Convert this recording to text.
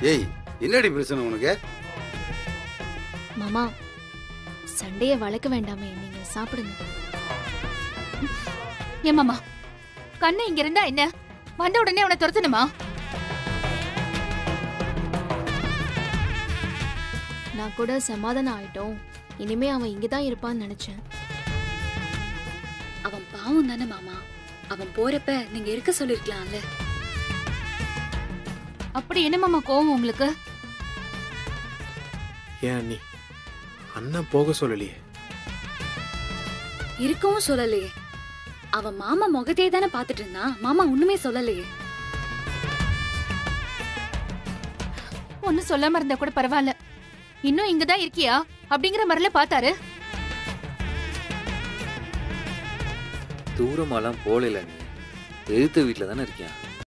ஏய் என்னடி பிரச்சனை உனக்கு மாமா சண்டைய வளர்க்க வேண்டாமே நீங்க சாப்பிடுங்க ஏமாமா கண்ணு இங்க இருந்தா என்ன வந்த உடனே அவனை துரத்தணுமா நான் கூட சமாதானம் ஆயிட்டோம் இனிமே அவன் இங்கதான் இருப்பான்னு நினைச்சேன் அவன் பாவம் தானே மாமா அவன் போறப்ப நீங்க இருக்க சொல்லிருக்கலாம்ல அப்படி என்ன மாமா கோவம் உங்களுக்கு ஏன் அண்ணி அண்ணன் போக சொல்லலையே இருக்கவும் சொல்லலையே அவன் மாமா முகத்தையே தானே பாத்துட்டு இருந்தான் மாமா ஒண்ணுமே சொல்லலையே ஒன்னும் சொல்லாம இருந்தா கூட பரவாயில்ல இன்னும் இங்கதான் இருக்கியா அப்படிங்கிற மாதிரில பார்த்தாரு தூரமாலாம் போகல நீ எழுத்து வீட்டில் தானே இருக்கியா